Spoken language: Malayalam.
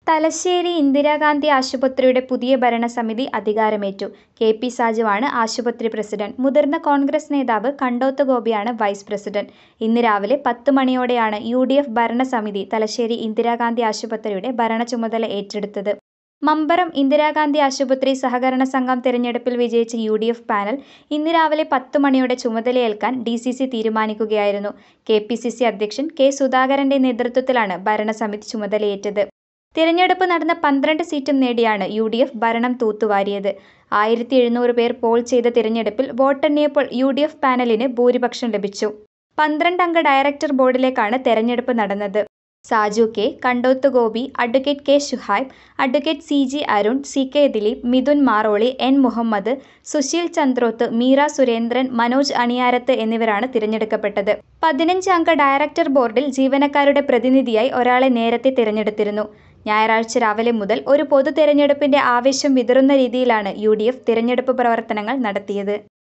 തലശ്ശേരി ഇന്ദിരാഗാന്ധി ആശുപത്രിയുടെ പുതിയ ഭരണസമിതി അധികാരമേറ്റു. കെ. പി. സാജുവാണ് ആശുപത്രി പ്രസിഡന്റ്. മുതിർന്ന കോൺഗ്രസ് നേതാവ് കണ്ടോത്ത് ഗോപിയാണ് വൈസ് പ്രസിഡന്റ്. ഇന്ന് രാവിലെ പത്ത് മണിയോടെയാണ് യു. ഡി. എഫ് ഭരണസമിതി തലശ്ശേരി ഇന്ദിരാഗാന്ധി ആശുപത്രിയുടെ ഭരണചുമതല ഏറ്റെടുത്തത്. മമ്പറം ഇന്ദിരാഗാന്ധി ആശുപത്രി സഹകരണ സംഘം തെരഞ്ഞെടുപ്പിൽ വിജയിച്ച യു. ഡി. എഫ് പാനൽ ഇന്ന് രാവിലെ പത്ത് മണിയോടെ ചുമതലയേൽക്കാൻ ഡി. സി. സി തീരുമാനിക്കുകയായിരുന്നു. കെ. പി. സി. സി അധ്യക്ഷൻ കെ. സുധാകരന്റെ നേതൃത്വത്തിലാണ് ഭരണസമിതി ചുമതലയേറ്റത്. തിരഞ്ഞെടുപ്പ് നടന്ന പന്ത്രണ്ട് സീറ്റും നേടിയാണ് യു. ഡി. എഫ് ഭരണം തൂത്തുവാരിയത്. ആയിരത്തി എഴുന്നൂറ് പേർ പോൾ ചെയ്ത തിരഞ്ഞെടുപ്പിൽ വോട്ടെണ്ണിയപ്പോൾ യു. ഡി. എഫ് പാനലിന് ഭൂരിപക്ഷം ലഭിച്ചു. പന്ത്രണ്ട് അംഗ ഡയറക്ടർ ബോർഡിലേക്കാണ് തെരഞ്ഞെടുപ്പ് നടന്നത്. Saju K, Kandoth Gopi, Adv. K. Shuhaib, Adv. C. G. Arun, C. K. Dileep, Mithun Maroli, N. Muhammad, Sushil Chandroth, Meera Surendran, Manoj Aniyarath എന്നിവരാണ് തിരഞ്ഞെടുക്കപ്പെട്ടത്. പതിനഞ്ച് അംഗ ഡയറക്ടർ ബോർഡിൽ ജീവനക്കാരുടെ പ്രതിനിധിയായി ഒരാളെ നേരത്തെ തിരഞ്ഞെടുത്തിരുന്നു. ഞായറാഴ്ച രാവിലെ മുതൽ ഒരു പൊതു തെരഞ്ഞെടുപ്പിന്റെ ആവേശം വിതറുന്ന രീതിയിലാണ് യു. ഡി. എഫ് തിരഞ്ഞെടുപ്പ് പ്രവർത്തനങ്ങൾ നടത്തിയത്.